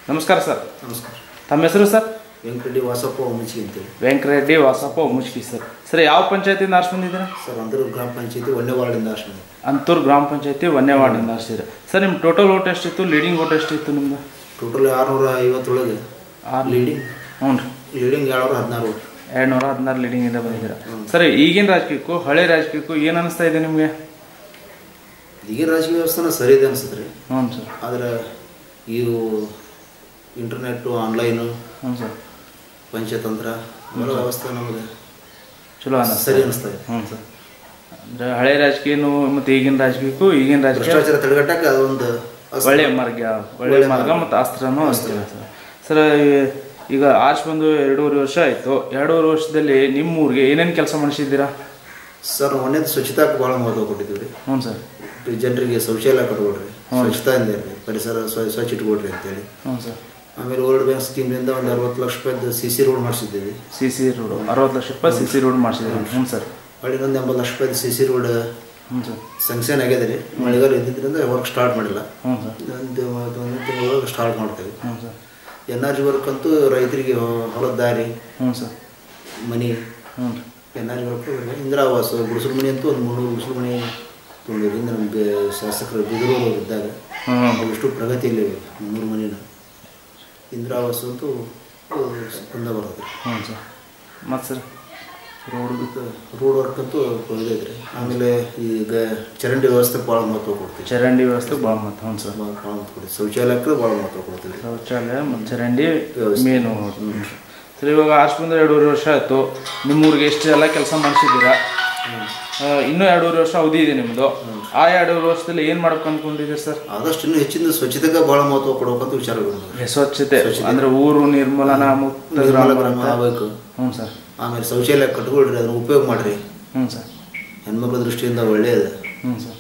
ನಮಸ್ಕಾರ ಸರ್ ನಮಸ್ಕಾರ ತಮ್ಮ ಹೆಸರು ಸರ್ ವೆಂಕಟರೆಡ್ಡಿ ವಾಸಪ್ಪ ಉಮಚಿ ಅಂತೇಳಿ ವೆಂಕರೆಡ್ಡಿ ವಾಸಪ್ಪ ಮುಚ್ಕಿ ಸರ್ ಸರ್ ಯಾವ ಪಂಚಾಯತಿಯಿಂದ ಆರ್ಸ್ ಬಂದಿದ್ದೀರಾ ಸರ್ ಅಂದರು ಗ್ರಾಮ ಪಂಚಾಯತಿ ಒಂದೇ ವಾರ್ಡಿಂದ ಆಶ್ರಮ ಅಂತೂರು ಗ್ರಾಮ ಪಂಚಾಯತಿ ಒಂದೇ ವಾರ್ಡಿಂದ ಆರಿಸಿದ್ರೆ ಸರ್ ನಿಮ್ಮ ಟೋಟಲ್ ಓಟ್ ಎಷ್ಟಿತ್ತು ಲೀಡಿಂಗ್ ಓಟ್ ಎಷ್ಟಿತ್ತು ನಿಮ್ದು ಟೋಟಲ್ ಆರುನೂರ ಐವತ್ತೊಳಗೆ ಆರು ಲೀಡಿಂಗ್ ಹ್ಞೂ ರೀ ಲೀಡಿಂಗ್ ಏಳ್ನೂರ ಹದಿನಾರು ಎರಡು ನೂರ ಹದಿನಾರು ಲೀಡಿಂಗಿಂದ ಬಂದಿದ್ದೀರಾ ಸರ್ ಈಗಿನ ರಾಜಕೀಯಕ್ಕೂ ಹಳೆ ರಾಜಕೀಯಕ್ಕೂ ಏನು ಅನಿಸ್ತಾ ಇದೆ ನಿಮಗೆ ಈಗಿನ ರಾಜಕೀಯ ವ್ಯವಸ್ಥೆನ ಸರಿ ಇದೆ ಅನಿಸುತ್ತೆ ರೀ ಹ್ಞೂ ಸರ್ ಆದರೆ ಇವು ಇಂಟರ್ನೆಟ್ಟು ಆನ್ಲೈನು ಹ್ಞೂ ಸರ್ ಪಂಚತಂತ್ರ ಅವೆಲ್ಲ ವ್ಯವಸ್ಥೆ ನಮಗೆ ಚಲೋ ಅನ್ನಿಸ್ತಾ ಸರಿ ಅನಿಸ್ತಾ ಇದೆ ಹ್ಞೂ ಸರ್ ಅಂದರೆ ಹಳೆ ರಾಜಕೀಯನೂ ಮತ್ತು ಈಗಿನ ರಾಜಕೀಯಕ್ಕೂ ಈಗಿನ ರಾಜಕೀಯ ಭ್ರಷ್ಟಾಚಾರ ತಡೆಗಟ್ಟಕ್ಕೆ ಅದೊಂದು ಅಸ್ತ್ರ. ಒಳ್ಳೆಯ ಮಾರ್ಗ ಒಳ್ಳೆಯ ಮಾರ್ಗ ಮತ್ತು ಅಸ್ತ್ರನೂ ಅಸ್ತ್ರ ಸರ್ ಸರ್ ಈ- ಈಗ ಆರ್ಸ್ ಬಂದು ಎರಡೂವರೆ ವರ್ಷ ಆಯಿತು ಎರಡೂವರೆ ವರ್ಷದಲ್ಲಿ ನಿಮ್ಮ ಊರಿಗೆ ಏನೇನು ಕೆಲಸ ಮಾಡಿಸಿದ್ದೀರಾ ಸರ್ ಮೊನ್ನೆ ಸ್ವಚ್ಛತಾಕ್ಕೆ ಭಾಳ ಮಹತ್ವ ಕೊಟ್ಟಿದ್ದೀವಿ ರೀ ಹ್ಞೂ ಸರ್ ಜನರಿಗೆ ಶೌಚಾಲಯ ಕಟ್ಕೊಡ್ರಿ ಸ್ವಚ್ಛತಾಯಿಂದ ಇರ್ರಿ ಪರಿಸರ ಸ್ವ- ಸ್ವಚ್ಛ ಇಟ್ಕೊಡ್ರಿ ಅಂತೇಳಿ ಹ್ಞೂ ಸರ್ ಆಮೇಲೆ ವರ್ಲ್ಡ್ ಬ್ಯಾಂಕ್ ಸ್ಕೀಮ್ನಿಂದ ಒಂದು ಅರವತ್ತು ಲಕ್ಷ ರೂಪಾಯಿದು ಸಿ ಸಿ ರೋಡ್ ಮಾಡಿಸಿದ್ದೀವಿ ಸಿ ಸಿ ರೋಡು ಅರವತ್ತು ಲಕ್ಷ ರೂಪಾಯಿ ಸಿ ಸಿ ರೋಡ್ ಮಾಡಿಸಿದ್ದೀರಾ ಹ್ಞೂ ಸರ್ ಹೊಳ್ಳಿ ಇನ್ನೊಂದು ಎಂಬತ್ತು ಲಕ್ಷ ರೂಪಾಯಿದು ಸಿ ಸಿ ರೋಡ್ ಹ್ಞೂ ಸರ್ ಸ್ಯಾಂಕ್ಷನ್ ಆಗಿದೆ ರೀ ಮಳೆಗಾಲ ಇದ್ದಿದ್ದರಿಂದ ವರ್ಕ್ ಸ್ಟಾರ್ಟ್ ಮಾಡಿಲ್ಲ ಹ್ಞೂ ಸರ್ ಒಂದು ಒಂದು ತಿಂಗಳೊಳಗೆ ಸ್ಟಾರ್ಟ್ ಮಾಡ್ತೇವೆ ಹ್ಞೂ sir N R G work ಅಂತೂ ರೈತರಿಗೆ ಹೊ- ಹೊಲದ ದಾರಿ ಹ್ಞೂ ಸರ್ ಮನಿ ಹ್ಞೂ ರೀ N R G work Indira Awas ಗುಡಿಸಲು ಮನೆ ಅಂತೂ ಒಂದು ಮುನ್ನೂರು ಗುಡಿಸಲು ಮನೆ ತೊಗೊಂಡಿರಿಂದ ನಮಗೆ ಶಾಸಕರು ಬಿದಿರೋರು ಇದ್ದಾಗ ಹ್ಞೂ ಅವಿಷ್ಟು ಪ್ರಗತಿಯಲ್ಲಿ ಮುನ್ನೂರು ಮನೆನ ಇಂದಿರಾ ಆವಾಸ ಅಂತೂ ಬಂದ ಬರುತ್ತೆ ಹ್ಞೂ ಸರ್ ಮತ್ತು ಸರ್ ರೋಡ್ ರೋಡ್ ವರ್ಕ್ ಅಂತೂ ಇದೈತ್ರಿ ಆಮೇಲೆ ಈಗ ಚರಂಡಿ ವ್ಯವಸ್ಥೆ ಭಾಳ ಮಹತ್ವ ಕೊಡ್ತೀವಿ ಚರಂಡಿ ವ್ಯವಸ್ಥೆ ಭಾಳ ಮತ್ತು ಹ್ಞೂ ಸರ್ ಭಾಳ ಭಾಳ ಮಹತ್ವ ಕೊಡ್ತೀವಿ ಶೌಚಾಲಯಕ್ಕೆ ಭಾಳ ಮಹತ್ವ ಕೊಡ್ತೀವಿ ಶೌಚಾಲಯ ಮತ್ತು ಚರಂಡಿ ವ್ಯವಸ್ಥೆ. ಮೇನು ಸರ್ ಇವಾಗ ಆರ್ಸ್ ಬಂದು ಎರಡೂವರೆ ವರ್ಷ ಆಯಿತು ನಿಮ್ಮೂರಿಗೆ ಎಷ್ಟು ಎಲ್ಲ ಕೆಲಸ ಮಾಡಿಸಿದ್ದೀರಾ ಆ, ಇನ್ನೂ ಎರಡೂವರೆ ವರ್ಷ ಅವಧಿ ಇದೆ ನಿಮ್ಮದು ಆ ಎರಡೂವರೆ ವರ್ಷದಲ್ಲಿ ಏನು ಮಾಡ್ಬೇಕು ಅನ್ಕೊಂಡಿದ್ದೀರಿ ಸರ್ ಆದಷ್ಟು ಇನ್ನೂ ಹೆಚ್ಚಿನ ಸ್ವಚ್ಛತೆಗೆ ಭಾಳ ಮಹತ್ವ ಕೊಡ್ಬೇಕಂತ ವಿಚಾರಗಳು ಸ್ವಚ್ಛತೆ ಅಂದ್ರೆ ಊರು ನಿರ್ಮಲನ ಮುಕ್ತ ಗ್ರಾಮ ನಿರ್ಮಲಗ್ರಾಮ ಅಂತ. ಆಗಬೇಕು ಹ್ಞೂ ಸರ್ ಆಮೇಲೆ ಶೌಚಾಲಯ ಕಟ್ಕೊಳ್ರಿ ಅದನ್ನ ಉಪಯೋಗ ಮಾಡಿರಿ ಹ್ಞೂ ಸರ್ ಹೆಣ್ಮಕ್ಳ ದೃಷ್ಟಿಯಿಂದ ಒಳ್ಳೆಯದು ಹ್ಞೂ ಸರ್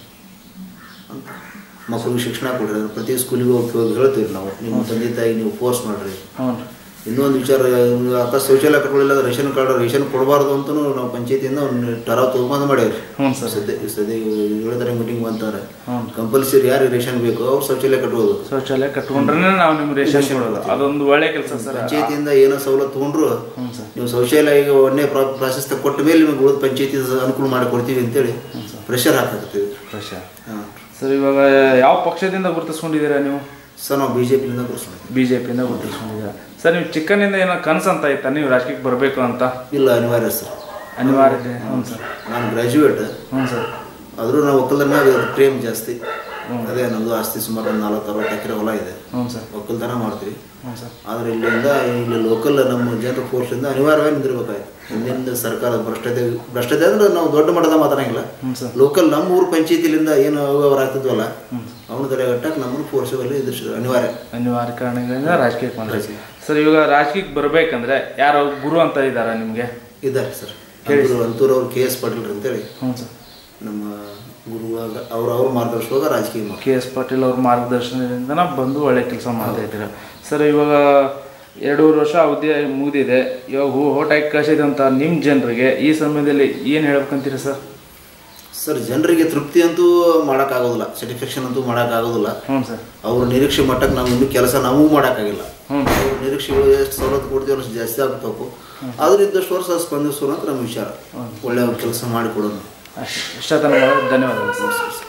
ಅಂತ ಮಕ್ಕಳಿಗೆ ಶಿಕ್ಷಣ ಕೊಡ್ರಿ ಅದ್ರ ಪ್ರತಿ ಸ್ಕೂಲಿಗೂ ಉಪಯೋಗ ಹೇಳ್ತೀವಿ ನಾವು ನಿಮ್ಮ ತಂದೆ ತಾಯಿ ನೀವು ಫೋರ್ಸ್ ಮಾಡಿರಿ ಹ್ಞೂ ರೀ ಇನ್ನೊಂದು ವಿಚಾರ ಅಕ್ಕ ಶೌಚಾಲಯ ಕಟ್ಕೊಳ್ಳಿಲ್ಲ ಅಂದ್ರೆ ರೇಷನ್ ಕಾರ್ಡ್ ರೇಷನ್ ಕೊಡಬಾರ್ದು ಅಂತಲೂ ನಾವು ಪಂಚಾಯತಿಯಿಂದ ಒಂದು ಟರಾವ್ ತೊಗೊಂಬಂದು ಮಾಡ್ಯಾವ್ರಿ ಹ್ಞೂ ಸರ್ ಸದ್ಯ ಸದ್ಯ ಏಳು ತಾರೀಕು ಮೀಟಿಂಗ್ ಬಂತಾರೆ ಹ್ಞೂ ಕಂಪಲ್ಸರಿ ಯಾರು ರೇಷನ್ ಬೇಕು ಅವ್ರು ಶೌಚಾಲಯ ಕಟ್ಬೋದು ಶೌಚಾಲಯ ಕಟ್ಕೊಂಡ್ರೆ ನಾವು ನಿಮ್ಗೆ ರೇಷನ್ ಕೊಡೋದು ಅದೊಂದು ಒಳ್ಳೆ ಕೆಲಸ ಸರ್ ಪಂಚಾಯತಿಯಿಂದ ಏನೋ ಸವಲತ್ತು ತೊಗೊಂಡ್ರು ಹ್ಞೂ ಸರ್ ನೀವು ಶೌಚಾಲಯ ಒಂದೇ ಪ್ರಾಶಸ್ತ್ಯ ಕೊಟ್ಟ ಮೇಲೆ ನಿಮಗೆ ಉಳಿದ ಪಂಚಾಯತಿ ಅನುಕೂಲ ಮಾಡಿ ಕೊಡ್ತೀವಿ ಅಂತೇಳಿ ಪ್ರೆಷರ್ ಹಾಕಕತ್ತೀವಿ ಪ್ರಶಾ ಹಾಂ ಸರ್ ಇವಾಗ ಯಾವ ಪಕ್ಷದಿಂದ ಗುರುತಿಸ್ಕೊಂಡಿದ್ದೀರಾ ನೀವು ಸರ್ ನಾವು ಬಿ ಜೆ ಪಿಯಿಂದ ಕೊಡ್ಸ್ಕೊಂಡಿದ್ದೀವಿ ಬಿ ಜೆ ಪಿಯಿಂದ ಗುರುತಿಸ್ಕೊಂಡಿದ್ದೀರಾ ಸರ್ ನೀವು ಚಿಕ್ಕನಿಂದ ಏನೋ ಕನಸು ಅಂತ ಆಯ್ತಾ ನೀವು ರಾಜಕೀಯಕ್ಕೆ ಬರಬೇಕು ಅಂತ ಇಲ್ಲ ಅನಿವಾರ್ಯ ಸರ್ ಅನಿವಾರ್ಯತೆ ಹ್ಞೂ ಸರ್ ನಾನು ಗ್ರ್ಯಾಜುಯೇಟ್ ಹ್ಞೂ ಸರ್ ಆದರೂ ನಾವು ಒಕ್ಕಲ್ತನ ಮ್ಯಾಗ ಪ್ರೇಮ್ ಜಾಸ್ತಿ ಅದೇ ನಮ್ಮದು ಆಸ್ತಿ ಸುಮಾರು ಒಂದು ನಲ್ವತ್ತು ಅರವತ್ತು ಎಕರೆ ಹೊಲ ಇದೆ ಹ್ಞೂ ಸರ್ ಒಕ್ಕಲ್ತನ ಮಾಡ್ತೀವಿ ಹ್ಞೂ ಸರ್ ಆದರೆ ಇಲ್ಲಿಂದ ಇಲ್ಲಿ ಲೋಕಲ್ ನಮ್ಮ ಜನರ ಫೋರ್ಸಿಂದ ಅನಿವಾರ್ಯವಾಗಿ ನಿಂದಿರ್ಬೇಕಾಯ್ತು ಹಿಂದಿನ ಸರ್ಕಾರ ಭ್ರಷ್ಟತೆ ಭ್ರಷ್ಟತೆ ಅಂದ್ರೆ ನಾವು ದೊಡ್ಡ ಮಟ್ಟದ ಮಾತಾಡಂಗಿಲ್ಲ ಹ್ಞೂ ಸರ್ ಲೋಕಲ್ ನಮ್ಮ ಊರು ಪಂಚಾಯತಿಲಿಂದ ಏನು ಅವ್ಯವಹಾರ ಆಗ್ತಿದ್ವಲ್ಲ ಅವನು ತಡೆಗಟ್ಟಕ್ಕೆ ನಮ್ಮನ್ನು ಫೋರ್ಸಲ್ಲಿ ಎದುರಿಸಿದ್ರು ಅನಿವಾರ್ಯ ಅನಿವಾರ್ಯ ಕಾರಣಗಳಿಂದ ರಾಜಕೀಯಕ್ಕೆ ಬಂದ್ರೆ ಸರ್ ಇವಾಗ ರಾಜಕೀಯಕ್ಕೆ ಬರಬೇಕಂದ್ರೆ ಯಾರೋ ಗುರು ಅಂತ ಇದ್ದಾರಾ ನಿಮಗೆ ಇದ್ದಾರೆ ಸರ್ ಅಂತೂರು ಅಂತೂರು ಅವ್ರು ಕೆ ಎಸ್ ಪಾಟೀಲ್ ಅಂತೇಳಿ ಹ್ಞೂ ಸರ್ ನಮ್ಮ ಗುರುವಾಗ ಅವ್ರ ಅವ್ರ ಮಾರ್ಗದರ್ಶನವಾಗ ರಾಜಕೀಯ ಮಾಡಿ ಕೆ ಎಸ್ ಪಾಟೀಲ್ ಅವ್ರ ಮಾರ್ಗದರ್ಶನದಿಂದ ಬಂದು ಒಳ್ಳೆ ಕೆಲಸ ಮಾಡ್ತಾ ಇದ್ದೀರಾ ಸರ್ ಇವಾಗ ಎರಡೂವರೆ ವರ್ಷ ಅವಧಿ ಮುಗಿದಿದೆ ಇವಾಗ ಹೂ ಓಟ್ ಹಾಕಿ ಕಳಿಸಿದಂಥ ನಿಮ್ಮ ಜನರಿಗೆ ಈ ಸಮಯದಲ್ಲಿ ಏನು ಹೇಳ್ಬೇಕಂತೀರಿ ಸರ್ ಸರ್ ಜನರಿಗೆ ತೃಪ್ತಿ ಅಂತೂ ಮಾಡೋಕ್ಕಾಗೋದಿಲ್ಲ ಸ್ಯಾಟಿಸ್ಫ್ಯಾಕ್ಷನ್ ಅಂತೂ ಮಾಡೋಕ್ಕಾಗೋದಿಲ್ಲ ಹ್ಞೂ ಸರ್ ಅವ್ರ ನಿರೀಕ್ಷೆ ಮಟ್ಟಕ್ಕೆ ನಾವು ಇನ್ನೂ ಕೆಲಸ ನಾವು ಮಾಡೋಕ್ಕಾಗಿಲ್ಲ ಹ್ಞೂ ಅವ್ರ ನಿರೀಕ್ಷೆಗಳು ಎಷ್ಟು ಸವಲತ್ತು ಕೊಡ್ತೀವಿ ಅಷ್ಟು ಜಾಸ್ತಿ ಆಗ್ಬೇಕು ಆದ್ರೆ ಇದ್ದಷ್ಟು ವರ್ಷ ಸ್ಪಂದಿಸೋಣ ಅಂತ ನಮ್ಮ ವಿಚಾರ ಒಳ್ಳೆಯ ಕೆಲಸ ಮಾಡಿಕೊಡೋಣ ಅಷ್ಟೇ ಇಷ್ಟ ತನಕ ಧನ್ಯವಾದಗಳು ಸರ್